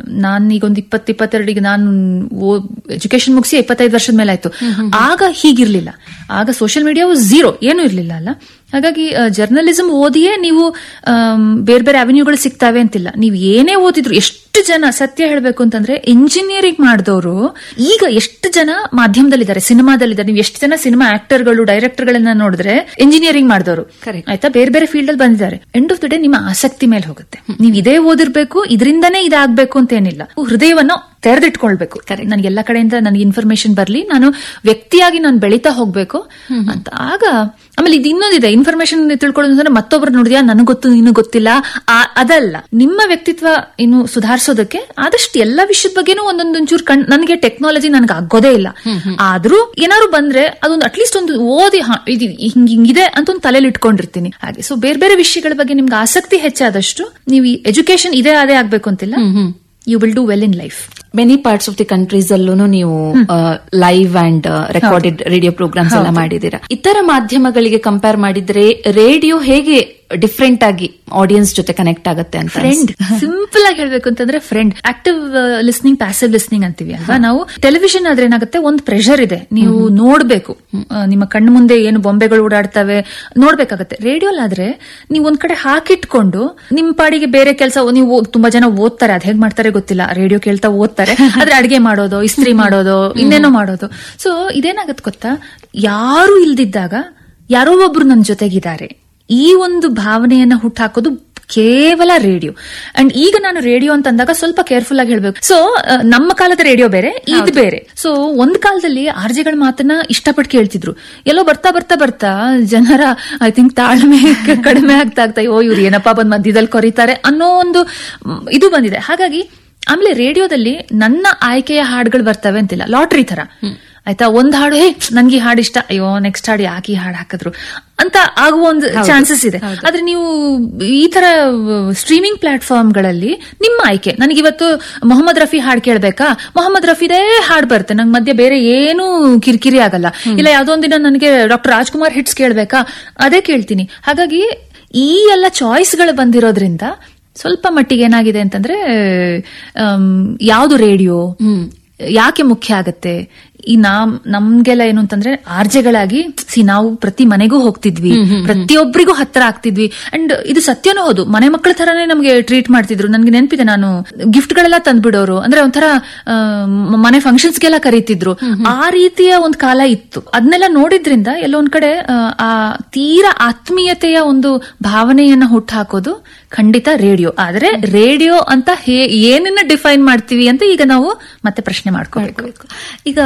ನಾನು ಈಗ ಒಂದು ಇಪ್ಪತ್ತು ಇಪ್ಪತ್ತೆರಡಿಗೆ ನಾನು ಎಜುಕೇಶನ್ ಮುಗಿಸಿ ಇಪ್ಪತ್ತೈದು ವರ್ಷದ ಮೇಲೆ ಆಯ್ತು ಆಗ ಹೀಗಿರ್ಲಿಲ್ಲ ಆಗ ಸೋಷಿಯಲ್ ಮೀಡಿಯಾವು ಝೀರೋ ಏನೂ ಇರ್ಲಿಲ್ಲ ಅಲ್ಲ ಹಾಗಾಗಿ ಜರ್ನಲಿಸಂ ಓದಿಯೇ ನೀವು ಆಮ್, ಬೇರೆ ಬೇರೆ ಅವೆನ್ಯೂಗಳು ಸಿಗ್ತಾವೆ ಅಂತಿಲ್ಲ ನೀವು ಏನೇ ಓದಿದ್ರು ಎಷ್ಟು ಜನ ಸತ್ಯ ಹೇಳ್ಬೇಕು ಅಂತಂದ್ರೆ ಇಂಜಿನಿಯರಿಂಗ್ ಮಾಡಿದವರು ಈಗ ಎಷ್ಟು ಜನ ಮಾಧ್ಯಮದಲ್ಲಿದ್ದಾರೆ ಸಿನಿಮಾದಲ್ಲಿದ್ದಾರೆ ನೀವು ಎಷ್ಟು ಜನ ಸಿನಿಮಾ ಆಕ್ಟರ್ಗಳು ಡೈರೆಕ್ಟರ್ಗಳನ್ನ ನೋಡಿದ್ರೆ ಇಂಜಿನಿಯರಿಂಗ್ ಮಾಡಿದವರು Correct. ಆಯ್ತಾ ಬೇರೆ ಬೇರೆ ಫೀಲ್ಡ್ ಅಲ್ಲಿ ಬಂದಿದ್ದಾರೆ ಎಂಡ್ ಆಫ್ ದ ಡೇ ನಿಮ್ಮ ಆಸಕ್ತಿ ಮೇಲೆ ಹೋಗುತ್ತೆ ನೀವು ಇದೇ ಓದಿರ್ಬೇಕು ಇದರಿಂದನೇ ಇದಾಗಬೇಕು ಅಂತ ಏನಿಲ್ಲ ಹೃದಯವನ್ನು ತೆರೆದಿಟ್ಕೊಳ್ಬೇಕು ನನಗೆ ಎಲ್ಲ ಕಡೆಯಿಂದ ನನಗೆ ಇನ್ಫಾರ್ಮೇಶನ್ ಬರ್ಲಿ ನಾನು ವ್ಯಕ್ತಿಯಾಗಿ ನಾನು ಬೆಳೀತಾ ಹೋಗ್ಬೇಕು ಅಂತ ಆಗ ಆಮೇಲೆ ಇದು ಇನ್ನೊಂದಿದೆ ಇನ್ಫಾರ್ಮೇಶನ್ ತಿಳ್ಕೊಳ್ಳೋದು ಅಂದ್ರೆ ಮತ್ತೊಬ್ರು ನೋಡಿದ್ಯಾ ನನಗೆ ಗೊತ್ತು ನೀನು ಗೊತ್ತಿಲ್ಲ ಆ- ಅದಲ್ಲ ನಿಮ್ಮ ವ್ಯಕ್ತಿತ್ವ ಇನ್ನು ಸುಧಾರಿಸೋದಕ್ಕೆ ಆದಷ್ಟು ಎಲ್ಲ ವಿಷಯದ ಬಗ್ಗೆನೂ ಒಂದೊಂದೊಂಚೂರು ಕಣ್ ನನಗೆ ಟೆಕ್ನಾಲಜಿ ನನಗೆ ಆಗೋದೇ ಇಲ್ಲ ಆದ್ರೂ ಏನಾದ್ರು ಬಂದ್ರೆ ಅದೊಂದು ಅಟ್ಲೀಸ್ಟ್ ಒಂದು ಓದಿ ಹಾ, ಇದು ಹಿಂಗ್ ಹಿಂಗಿದೆ ಅಂತ ಒಂದು ತಲೆಯಲ್ಲಿ ಇಟ್ಕೊಂಡಿರ್ತೀನಿ ಹಾಗೆ ಸೊ ಬೇರೆ ಬೇರೆ ವಿಷಯಗಳ ಬಗ್ಗೆ ನಿಮ್ಗೆ ಆಸಕ್ತಿ ಹೆಚ್ಚಾದಷ್ಟು ನೀವು ಎಜುಕೇಶನ್ ಇದೇ ಅದೇ ಆಗ್ಬೇಕು ಅಂತಿಲ್ಲ you will do well in life many parts of the countries ಅಲ್ಲೂ ನೀವು live and recorded radio programmes ಎಲ್ಲ ಮಾಡಿದ್ದೀರಾ ಇತರ ಮಾಧ್ಯಮಗಳಿಗೆ ಕಂಪೇರ್ ಮಾಡಿದ್ರೆ ರೇಡಿಯೋ ಹೇಗೆ ಡಿಫ್ರೆಂಟ್ ಆಗಿ ಆಡಿಯನ್ಸ್ ಜೊತೆ ಕನೆಕ್ಟ್ ಆಗುತ್ತೆ ಅಂತ ಫ್ರೆಂಡ್ ಸಿಂಪಲ್ ಆಗಿ ಹೇಳ್ಬೇಕು ಅಂತಂದ್ರೆ friend active listening passive listening ಅಂತೀವಿ ಅಲ್ವಾ ನಾವು ಟೆಲಿವಿಷನ್ ಆದ್ರೆ ಏನಾಗುತ್ತೆ ಒಂದು ಪ್ರೆಷರ್ ಇದೆ ನೀವು ನೋಡ್ಬೇಕು ಆ, ನಿಮ್ಮ ಕಣ್ಣು ಮುಂದೆ ಏನು ಬೊಂಬೆಗಳು ಓಡಾಡ್ತವೆ ನೋಡ್ಬೇಕಾಗತ್ತೆ ರೇಡಿಯೋಲಾದ್ರೆ ನೀವು ಒಂದ್ ಕಡೆ ಹಾಕಿಟ್ಕೊಂಡು ನಿಮ್ ಪಾಡಿಗೆ ಬೇರೆ ಕೆಲಸ ನೀವು ತುಂಬಾ ಜನ ಓದ್ತಾರೆ ಅದ್ ಹೇಗ್ ಮಾಡ್ತಾರೆ ಗೊತ್ತಿಲ್ಲ ರೇಡಿಯೋ ಕೇಳ್ತಾ ಓದ್ತಾರೆ ಆದ್ರೆ ಅಡಿಗೆ ಮಾಡೋದು ಇಸ್ತ್ರಿ ಮಾಡೋದು ಇನ್ನೇನೋ ಮಾಡೋದು ಸೊ ಇದೇನಾಗತ್ತೆ ಗೊತ್ತಾ ಯಾರು ಇಲ್ದಿದ್ದಾಗ ಯಾರೋ ಒಬ್ರು ನನ್ನ ಜೊತೆಗಿದ್ದಾರೆ ಈ ಒಂದು ಭಾವನೆಯನ್ನ ಹುಟ್ಟಾಕೋದು ಕೇವಲ ರೇಡಿಯೋ ಅಂಡ್ ಈಗ ನಾನು ರೇಡಿಯೋ ಅಂತ ಅಂದಾಗ ಸ್ವಲ್ಪ ಕೇರ್ಫುಲ್ ಆಗಿ ಹೇಳ್ಬೇಕು ಸೊ ನಮ್ಮ ಕಾಲದ ರೇಡಿಯೋ ಬೇರೆ ಇದು ಬೇರೆ ಸೊ ಒಂದ್ ಕಾಲದಲ್ಲಿ ಆರ್ಜೆಗಳ ಮಾತನ್ನ ಇಷ್ಟಪಟ್ಟು ಕೇಳ್ತಿದ್ರು ಎಲ್ಲೋ ಬರ್ತಾ ಬರ್ತಾ ಬರ್ತಾ ಜನರ ಐ ಥಿಂಕ್ ತಾಳ್ಮೆ ಕ- ಕಡಿಮೆ ಆಗ್ತಾ ಆಗ್ತಾ ಓ ಇವ್ರು ಏನಪ್ಪಾ ಬಂದ್ ಮಧ್ಯದಲ್ಲಿ ಕೊರಿತಾರೆ ಅನ್ನೋ ಒಂದು ಮ್, ಇದು ಬಂದಿದೆ ಹಾಗಾಗಿ ಆಮೇಲೆ ರೇಡಿಯೋದಲ್ಲಿ ನನ್ನ ಆಯ್ಕೆಯ ಹಾಡುಗಳು ಬರ್ತವೆ ಅಂತಿಲ್ಲ ಲಾಟ್ರಿ ತರ ಆಯ್ತಾ ಒಂದ್ ಹಾಡು ಹೇ ನನ್ಗೆ ಈ ಹಾಡು ಇಷ್ಟ ಅಯ್ಯೋ ನೆಕ್ಸ್ಟ್ ಹಾಡು ಯಾಕೆ ಈ ಹಾಡು ಹಾಕಿದ್ರು ಅಂತ ಆಗುವ ಒಂದು ಚಾನ್ಸಸ್ ಇದೆ ಆದ್ರೆ ನೀವು ಈ ತರ ಸ್ಟ್ರೀಮಿಂಗ್ ಪ್ಲಾಟ್ಫಾರ್ಮ್ಗಳಲ್ಲಿ ನಿಮ್ಮ ಆಯ್ಕೆ ನನಗಿವತ್ತು ಮೊಹಮ್ಮದ್ ರಫಿ ಹಾಡ್ ಕೇಳ್ಬೇಕಾ ಮೊಹಮ್ಮದ್ ರಫಿದೇ ಹಾಡ್ ಬರುತ್ತೆ ನಂಗೆ ಮಧ್ಯೆ ಬೇರೆ ಏನು ಕಿರಿಕಿರಿ ಆಗಲ್ಲ ಇಲ್ಲ ಯಾವ್ದೋ ಒಂದಿನ ನನಗೆ ಡಾಕ್ಟರ್ ರಾಜ್ಕುಮಾರ್ ಹಿಟ್ಸ್ ಕೇಳ್ಬೇಕಾ ಅದೇ ಕೇಳ್ತೀನಿ ಹಾಗಾಗಿ ಈ ಎಲ್ಲ ಚಾಯ್ಸ್ಗಳು ಬಂದಿರೋದ್ರಿಂದ ಸ್ವಲ್ಪ ಮಟ್ಟಿಗೆ ಏನಾಗಿದೆ ಅಂತಂದ್ರೆ ಯಾವುದು ರೇಡಿಯೋ ಯಾಕೆ ಮುಖ್ಯ ಆಗತ್ತೆ ಈ ನಾಮ್ ನಮ್ಗೆಲ್ಲ ಏನು ಅಂತಂದ್ರೆ ಆರ್ಜೆಗಳಾಗಿ ಸಿ ನಾವು ಪ್ರತಿ ಮನೆಗೂ ಹೋಗ್ತಿದ್ವಿ ಪ್ರತಿಯೊಬ್ಬರಿಗೂ ಹತ್ರ ಆಗ್ತಿದ್ವಿ ಅಂಡ್ ಇದು ಸತ್ಯನೂ ಹೌದು ಮನೆ ಮಕ್ಕಳ ತರಾನೇ ನಮ್ಗೆ ಟ್ರೀಟ್ ಮಾಡ್ತಿದ್ರು ನನ್ಗೆ ನೆನಪಿದೆ ನಾನು ಗಿಫ್ಟ್ ಗಳೆಲ್ಲ ತಂದ್ಬಿಡೋರು ಅಂದ್ರೆ ಒಂಥರ ಆ, ಮ- ಮನೆ ಫಂಕ್ಷನ್ಸ್ಗೆಲ್ಲ ಕರೀತಿದ್ರು ಆ ರೀತಿಯ ಒಂದು ಕಾಲ ಇತ್ತು ಅದನ್ನೆಲ್ಲ ನೋಡಿದ್ರಿಂದ ಎಲ್ಲೋ ಒಂದ್ ಕಡೆ ಆ, ಆ ತೀರಾ ಆತ್ಮೀಯತೆಯ ಒಂದು ಭಾವನೆಯನ್ನ ಹುಟ್ಟಾಕೋದು ಖಂಡಿತ ರೇಡಿಯೋ ಆದ್ರೆ ರೇಡಿಯೋ ಅಂತ ಹೇ ಏನನ್ನ ಡಿಫೈನ್ ಮಾಡ್ತೀವಿ ಅಂತ ಈಗ ನಾವು ಮತ್ತೆ ಪ್ರಶ್ನೆ ಮಾಡ್ಕೋಬೇಕು ಈಗ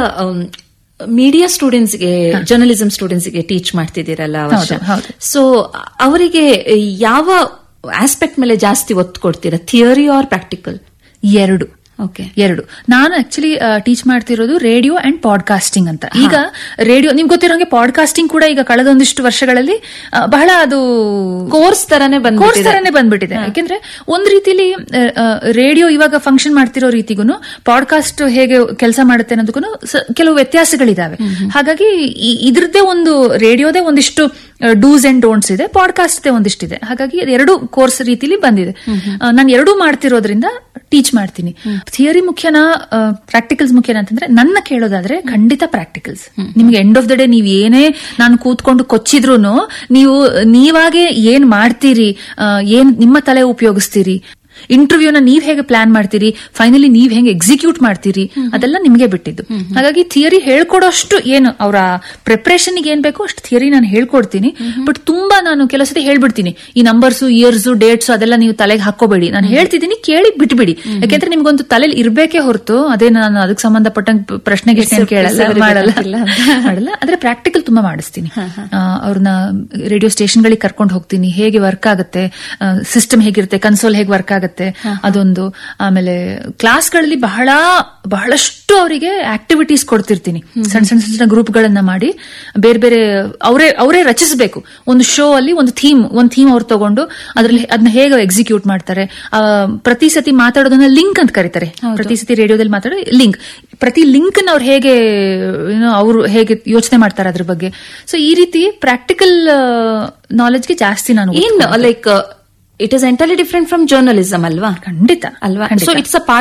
ಮೀಡಿಯಾ ಸ್ಟೂಡೆಂಟ್ಸ್ಗೆ ಜರ್ನಲಿಸಂ ಸ್ಟೂಡೆಂಟ್ಸ್ಗೆ ಟೀಚ್ ಮಾಡ್ತಿದ್ದೀರಲ್ಲ ಹೌದು, ಹೌದು. ಸೊ ಅವರಿಗೆ ಯಾವ ಆಸ್ಪೆಕ್ಟ್ ಮೇಲೆ ಜಾಸ್ತಿ ಒತ್ತು ಕೊಡ್ತೀರಾ ಥಿಯರಿ ಆರ್ ಪ್ರಾಕ್ಟಿಕಲ್ ಎರಡು ಓಕೆ ಎರಡು ನಾನು ಆಕ್ಚುಲಿ ಟೀಚ್ ಮಾಡ್ತಿರೋದು ರೇಡಿಯೋ ಅಂಡ್ ಪಾಡ್ಕಾಸ್ಟಿಂಗ್ ಅಂತ ಈಗ ರೇಡಿಯೋ ನಿಮ್ಗೆ ಗೊತ್ತಿರೋಂಗೆ ಪಾಡ್ಕಾಸ್ಟಿಂಗ್ ಕೂಡ ಈಗ ಕಳೆದೊಂದಿಷ್ಟು ವರ್ಷಗಳಲ್ಲಿ ಆ, ಬಹಳ ಅದು ಕೋರ್ಸ್ ತರಾನೇ ಕೋರ್ಸ್ ಬಂದ್ಬಿಟ್ಟಿದೆ ತರನೇ ಬಂದ್ಬಿಟ್ಟಿದೆ ಯಾಕೆಂದ್ರೆ ಒಂದ್ ರೀತಿಲಿ ರೇಡಿಯೋ ಇವಾಗ ಫಂಕ್ಷನ್ ಮಾಡ್ತಿರೋ ರೀತಿಗೂ ಪಾಡ್ಕಾಸ್ಟ್ ಹೇಗೆ ಕೆಲಸ ಮಾಡುತ್ತೆ ಅನ್ನೋದಕ್ಕೂ ಕೆಲವು ವ್ಯತ್ಯಾಸಗಳಿದಾವೆ ಹಾಗಾಗಿ ಈ- ಇದ್ರದ್ದೇ ಒಂದು ರೇಡಿಯೋದೇ ಒಂದಿಷ್ಟು ಡೂಸ್ ಅಂಡ್ ಡೋಂಟ್ಸ್ ಇದೆ ಪಾಡ್ಕಾಸ್ಟ್ ಒಂದಿಷ್ಟಿದೆ ಹಾಗಾಗಿ ಎರಡು ಕೋರ್ಸ್ ರೀತಿಲಿ ಬಂದಿದೆ ನಾನು ಎರಡೂ ಮಾಡ್ತಿರೋದ್ರಿಂದ ಟೀಚ್ ಮಾಡ್ತೀನಿ ಥಿಯರಿ ಮುಖ್ಯನಾ ಪ್ರಾಕ್ಟಿಕಲ್ಸ್ ಮುಖ್ಯನಾ ಅಂತಂದ್ರೆ ನನ್ನ ಕೇಳೋದಾದ್ರೆ ಖಂಡಿತ ಪ್ರಾಕ್ಟಿಕಲ್ಸ್ ನಿಮ್ಗೆ ಎಂಡ್ ಆಫ್ ದ ಡೇ ನೀವ್ ಏನೇ ನಾನು ಕೂತ್ಕೊಂಡು ಕೊಚ್ಚಿದ್ರು ನೀವು ನೀವಾಗೆ ಏನ್ ಮಾಡ್ತೀರಿ ಆ, ಏನ್ ನಿಮ್ಮ ತಲೆ ಉಪಯೋಗಿಸ್ತೀರಿ ಇಂಟರ್ವ್ಯೂನ ನೀವ್ ಹೇಗೆ ಪ್ಲಾನ್ ಮಾಡ್ತೀರಿ ಫೈನಲಿ ನೀವ್ ಹೆಂಗೆ ಎಕ್ಸಿಕ್ಯೂಟ್ ಮಾಡ್ತೀರಿ ಅದೆಲ್ಲ ನಿಮ್ಗೆ ಬಿಟ್ಟಿದ್ದು ಹಾಗಾಗಿ ಥಿಯರಿ ಹೇಳ್ಕೊಡೋಷ್ಟು ಏನು ಅವರ ಪ್ರಿಪ್ರೇಷನ್ ಏನ್ ಬೇಕೋ ಅಷ್ಟು ಥಿಯರಿ ನಾನು ಹೇಳ್ಕೊಡ್ತೀನಿ ಬಟ್ ತುಂಬಾ ನಾನು ಕೆಲವು ಸತಿ ಹೇಳ್ಬಿಡ್ತೀನಿ ಈ ನಂಬರ್ಸ್ ಇಯರ್ಸ್ ಡೇಟ್ಸ್ ಅದೆಲ್ಲ ನೀವು ತಲೆಗೆ ಹಾಕೋಬೇಡಿ ನಾನು ಹೇಳ್ತಿದ್ದೀನಿ ಕೇಳಿ ಬಿಟ್ಬಿಡಿ ಯಾಕೆಂದ್ರೆ ನಿಮ್ಗೊಂದು ತಲೆಯಲ್ಲಿ ಇರ್ಬೇಕೇ ಹೊರತು ಅದೇ ನಾನು ಅದಕ್ಕೆ ಸಂಬಂಧಪಟ್ಟಂಗೆ ಪ್ರಶ್ನೆಗೆ ಏನು ಕೇಳಲ್ಲ ಮಾಡಲ್ಲ ಮಾಡಲ್ಲ ಆದ್ರೆ ಪ್ರಾಕ್ಟಿಕಲ್ ತುಂಬಾ ಮಾಡಿಸ್ತೀನಿ ಆ, ಅವ್ರನ್ನ ರೇಡಿಯೋ ಸ್ಟೇಷನ್ಗಳಿಗೆ ಕರ್ಕೊಂಡು ಹೋಗ್ತೀನಿ ಹೇಗೆ ವರ್ಕ್ ಆಗುತ್ತೆ ಸಿಸ್ಟಮ್ ಹೇಗಿರುತ್ತೆ ಕನ್ಸೋಲ್ ಹೇಗೆ ವರ್ಕ್ ಆಗುತ್ತೆ ಅದೊಂದು ಆಮೇಲೆ ಕ್ಲಾಸ್ಗಳಲ್ಲಿ ಬಹಳ ಬಹಳಷ್ಟು ಅವರಿಗೆ ಆಕ್ಟಿವಿಟೀಸ್ ಕೊಡ್ತಿರ್ತೀನಿ ಸಣ್ಣ ಸಣ್ಣ ಸಣ್ಣ ಗ್ರೂಪ್ಗಳನ್ನ ಮಾಡಿ ಬೇರೆ ಬೇರೆ ಅವರೇ ಅವರೇ ರಚಿಸಬೇಕು ಒಂದು ಶೋ ಅಲ್ಲಿ ಒಂದು ಥೀಮ್ ಒಂದು ಥೀಮ್ ಅವ್ರು ತಗೊಂಡು ಅದ್ರಲ್ಲಿ ಅದನ್ನ ಹೇಗೆ ಎಕ್ಸಿಕ್ಯೂಟ್ ಮಾಡ್ತಾರೆ ಆ, ಪ್ರತಿ ಸತಿ ಮಾತಾಡೋದನ್ನ ಲಿಂಕ್ ಅಂತ ಕರೀತಾರೆ ಪ್ರತಿ ಸತಿ ರೇಡಿಯೋದಲ್ಲಿ ಮಾತಾಡೋ ಲಿಂಕ್ ಪ್ರತಿ ಲಿಂಕ್ ಅವ್ರು ಹೇಗೆ ಅವರು ಹೇಗೆ ಯೋಚನೆ ಮಾಡ್ತಾರೆ ಅದ್ರ ಬಗ್ಗೆ ಸೊ ಈ ರೀತಿ ಪ್ರಾಕ್ಟಿಕಲ್ ನಾಲೆಜ್ಗೆ ಜಾಸ್ತಿ ನಾನು ಒತ್ತು ಏನ್ like it is entirely different from journalism ಅಲ್ವಾ ಖಂಡಿತ ಅಲ್ವಾ ಖಂಡಿತ. So it's a part